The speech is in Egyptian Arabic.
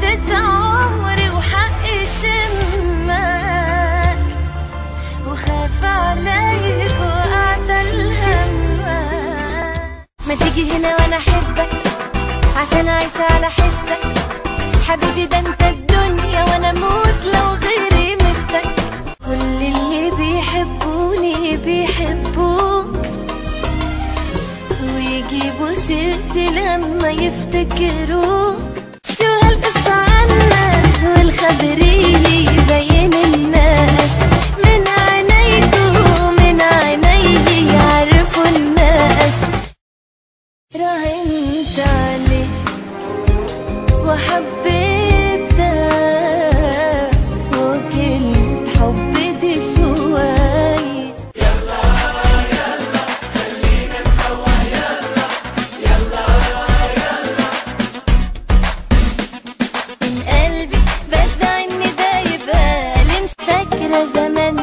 اديت عمري وحقي شمك وخاف عليك وقعت الهمك ما تيجي هنا وانا احبك عشان اعيش على حسك حبيبي ده انت الدنيا وانا اموت لو غيري مسك كل اللي بيحبوني بيحبوك ويجيبوا سيرتي لما يفتكروك شو هالقصة عنك والخبرية يبين الناس من عينيكو من عيني يعرفوا الناس راهنت عليك وحبيتك وكلمة حب دي شوية من قلبي بدع اني دايبة مش فاكرة زمان